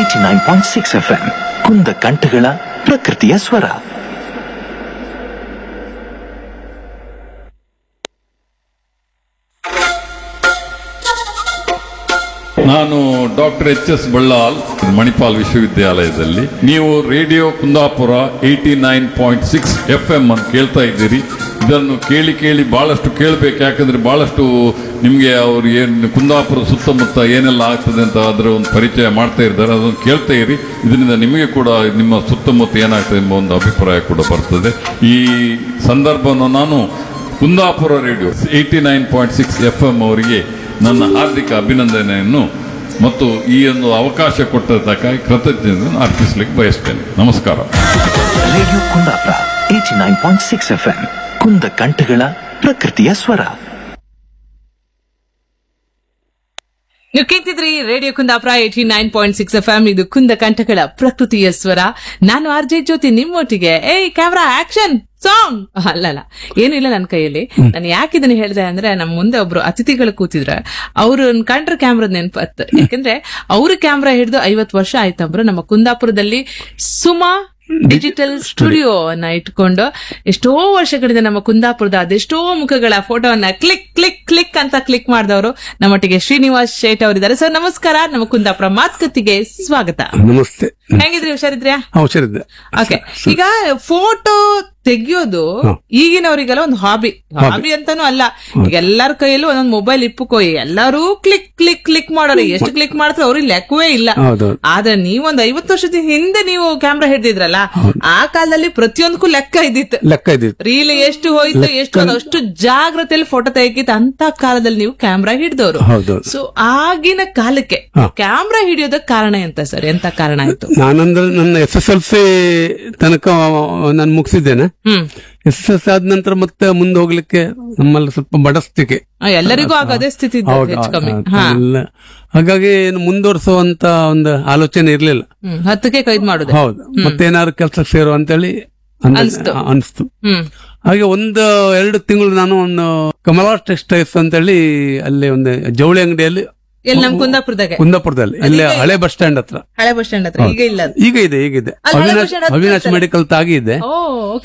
Eighty nine point six F M Kunda ಕಂಠಗಳ ಪ್ರಕೃತಿಯ ಸ್ವರ ನಾನು doctor H S Ballal Manipal ವಿಶ್ವವಿದ್ಯಾಲಯದಲ್ಲಿ ನೀವು radio Kundapura eighty nine point six F M ಅನ್ನು ಕೇಳ್ತಾ ಇದ್ದೀರಿ ಇದನ್ನು ಕೇಳಿ ಕೇಳಿ ಬಹಳಷ್ಟು ಕೇಳಬೇಕು ಯಾಕಂದ್ರೆ ಬಹಳಷ್ಟು ನಿಮಗೆ ಅವ್ರು ಏನು ಕುಂದಾಪುರ ಸುತ್ತಮುತ್ತ ಏನೆಲ್ಲ ಆಗ್ತದೆ ಅಂತ ಅದರ ಒಂದು ಪರಿಚಯ ಮಾಡ್ತಾ ಇದ್ದಾರೆ ಅದನ್ನು ಕೇಳ್ತಾ ಇರಿ ಇದರಿಂದ ನಿಮಗೆ ಕೂಡ ನಿಮ್ಮ ಸುತ್ತಮುತ್ತ ಏನಾಗ್ತದೆ ಎಂಬ ಒಂದು ಅಭಿಪ್ರಾಯ ಕೂಡ ಬರ್ತದೆ ಈ ಸಂದರ್ಭವನ್ನು ನಾನು Kundapura radio eighty nine point six F M ಅವರಿಗೆ ನನ್ನ ಹಾರ್ದಿಕ ಅಭಿನಂದನೆಯನ್ನು ಮತ್ತು ಈ ಒಂದು ಅವಕಾಶ ಕೊಟ್ಟದಕ್ಕಾಗಿ ಕೃತಜ್ಞತೆಯನ್ನು ಅರ್ಪಿಸಲಿಕ್ಕೆ ಬಯಸ್ತೇನೆ ನಮಸ್ಕಾರ radio Kundapura eighty nine point six F M Kunda ಕಂಠಗಳ ಪ್ರಕೃತಿಯ ಸ್ವರ ನೀವು ಕೇಳ್ತಿದ್ರಿ radio Kundapura eighty nine point six F M ಇದು ಕುಂದ ಕಂಠಗಳ ಪ್ರಕೃತಿಯ ಸ್ವರ ನಾನು ಆರ್ ಜೆ ಜ್ಯೋತಿ ನಿಮ್ಮೊಟ್ಟಿಗೆ ಏಯ್ ಕ್ಯಾಮ್ರಾ ಆಕ್ಷನ್ ಸಾಂಗ್ ಅಲ್ಲಲ್ಲ ಏನಿಲ್ಲ ನನ್ನ ಕೈಯಲ್ಲಿ ನಾನು ಯಾಕೆ ಇದನ್ನ ಹೇಳಿದೆ ಅಂದ್ರೆ ನಮ್ಮ ಮುಂದೆ ಒಬ್ರು ಅತಿಥಿಗಳು ಕೂತಿದ್ರೆ ಅವ್ರು ಕಂಡ್ರೆ ಕ್ಯಾಮ್ರಾದ ನೆನಪತ್ತು ಯಾಕಂದ್ರೆ ಅವ್ರ ಕ್ಯಾಮ್ರಾ ಹಿಡಿದು ಐವತ್ತು ವರ್ಷ ಆಯ್ತಂಬ್ರು ನಮ್ಮ ಕುಂದಾಪುರದಲ್ಲಿ ಸುಮಾ ಡಿಜಿಟಲ್ ಸ್ಟುಡಿಯೋ ಅನ್ನ ಇಟ್ಕೊಂಡು ಎಷ್ಟೋ ವರ್ಷಗಳಿಂದ ನಮ್ಮ ಕುಂದಾಪುರದ ಅದೆಷ್ಟೋ ಮುಖಗಳ ಫೋಟೋವನ್ನ ಕ್ಲಿಕ್ ಕ್ಲಿಕ್ ಕ್ಲಿಕ್ ಅಂತ ಕ್ಲಿಕ್ ಮಾಡಿದವರು ನಮ್ಮೊಟ್ಟಿಗೆ ಶ್ರೀನಿವಾಸ್ ಶೇಟ್ ಅವರಿದ್ದಾರೆ ಸರ್ ನಮಸ್ಕಾರ ನಮ್ಮ ಕುಂದಾಪುರ ಮಾತುಕತೆಗೆ ಸ್ವಾಗತ ನಮಸ್ತೆ ಹೆಂಗಿದ್ರಿ ಹುಷಾರಿದ್ರ್ಯಾ ಹಾ, ಹುಷಾರಿದ್ದೆ ಓಕೆ ಈಗ ಫೋಟೋ ತೆಗಿಯೋದು ಈಗಿನವರಿಗೆಲ್ಲ ಒಂದು ಹಾಬಿ ಹಾಬಿ ಅಂತಾನು ಅಲ್ಲ ಈಗ ಎಲ್ಲಾರ ಕೈಯಲ್ಲೂ ಒಂದೊಂದು ಮೊಬೈಲ್ ಇಪ್ಪುಕೋಯಿ ಎಲ್ಲರೂ ಕ್ಲಿಕ್ ಕ್ಲಿಕ್ ಕ್ಲಿಕ್ ಮಾಡೋರು ಎಷ್ಟು ಕ್ಲಿಕ್ ಮಾಡ್ತಾರೆ ಅವ್ರಿಗೆ ಲೆಕ್ಕವೇ ಇಲ್ಲ ಹೌದೌದು ಆದ್ರೆ ನೀವೊಂದ್ ಐವತ್ತು ವರ್ಷದ ಹಿಂದೆ ನೀವು ಕ್ಯಾಮ್ರಾ ಹಿಡ್ದಿದ್ರಲ್ಲ ಆ ಕಾಲದಲ್ಲಿ ಪ್ರತಿಯೊಂದಕ್ಕೂ ಲೆಕ್ಕ ಇದ್ದಿತ್ತು ಲೆಕ್ಕ ಇದ್ದಿತ್ತು ರೀಲ್ ಎಷ್ಟು ಹೋಯ್ತು ಎಷ್ಟು ಹೋಯ್ತು, ಅಷ್ಟು ಜಾಗ್ರತೆಯಲ್ಲಿ ಫೋಟೋ ತೆಗಿತ್ತು ಅಂತ ಕಾಲದಲ್ಲಿ ನೀವು ಕ್ಯಾಮ್ರಾ ಹಿಡ್ದವ್ರು ಹೌದೌದು ಸೊ ಆಗಿನ ಕಾಲಕ್ಕೆ ಕ್ಯಾಮ್ರಾ ಹಿಡಿಯೋದಕ್ಕೆ ಕಾರಣ ಎಂತ ಸರ್ ಎಂತ ಕಾರಣ ಆಯ್ತು ನಾನಂದ್ರೆ ನನ್ನ ಎಸ್ ಎಸ್ ಎಲ್ ಸಿ ತನಕ ನಾನು ಮುಗಿಸಿದ್ದೇನೆ hmm S S L C ಆದ ನಂತರ ಮತ್ತೆ ಮುಂದೆ ಹೋಗ್ಲಿಕ್ಕೆ ನಮ್ಮಲ್ಲಿ ಸ್ವಲ್ಪ ಬಡಸ್ತಿಕೆ ಆ, ಎಲ್ಲರಿಗೂ ಆಗ ಅದೇ ಸ್ಥಿತಿ ಇದ್ದದ್ದು ಹೌದು, ಹೆಚ್ಚು ಕಮ್ಮಿ ಆ- ಹಾ ಎಲ್ಲ. ಹಾಗಾಗಿ ಏನು ಮುಂದುವರಿಸುವಂತ ಒಂದು ಆಲೋಚನೆ ಇರ್ಲಿಲ್ಲ ಹ್ಮ್ ಹತ್ತಕ್ಕೆ ಕೈದ್ ಮಾಡುದು ಹೌದು ಮತ್ತೆ ಏನಾದ್ರು ಕೆಲ್ಸಕ್ಕೆ ಸೇರು ಅಂತೇಳಿ ಅಂದ- ಅನ್ಸ್ತು. ಅನ್ಸ್ತು ಹ್ಮ್ ಹಾಗೆ ಒಂದು ಎರಡು ತಿಂಗಳು ನಾನು ಒಂದು ಕಮಲಾ ಟೆಕ್ಸ್ಟೈಲ್ಸ್ ಅಂತೇಳಿ ಅಲ್ಲಿ ಒಂದು ಜವಳಿ ಅಂಗಡಿಯಲ್ಲಿ ಎಲ್ಲಿ ನಮ್ ಕುಂದಾಪುರದಾಗೆ ಕುಂದಾಪುರದಲ್ಲಿ ಇಲ್ಲಿ ಹಳೆ ಬಸ್ ಸ್ಟ್ಯಾಂಡ್ ಹತ್ರ ಹಳೆ ಬಸ್ ಸ್ಟ್ಯಾಂಡ್ ಹತ್ರ ಈಗ ಇಲ್ಲ ಅದು. ಈಗ ಇದೆ ಈಗ ಇದೆ ಅಲ್ಲಿ ಹಳೆ ಬಸ್ ಅವಿನಾಶ್ ಸ್ಟ್ಯಾಂಡ್ ಹತ್ರ ಅವಿನಾಶ್ ಇರ್ತಲ್ಲ? ಮೆಡಿಕಲ್ ತಾಗಿ ಇದೆ ಓ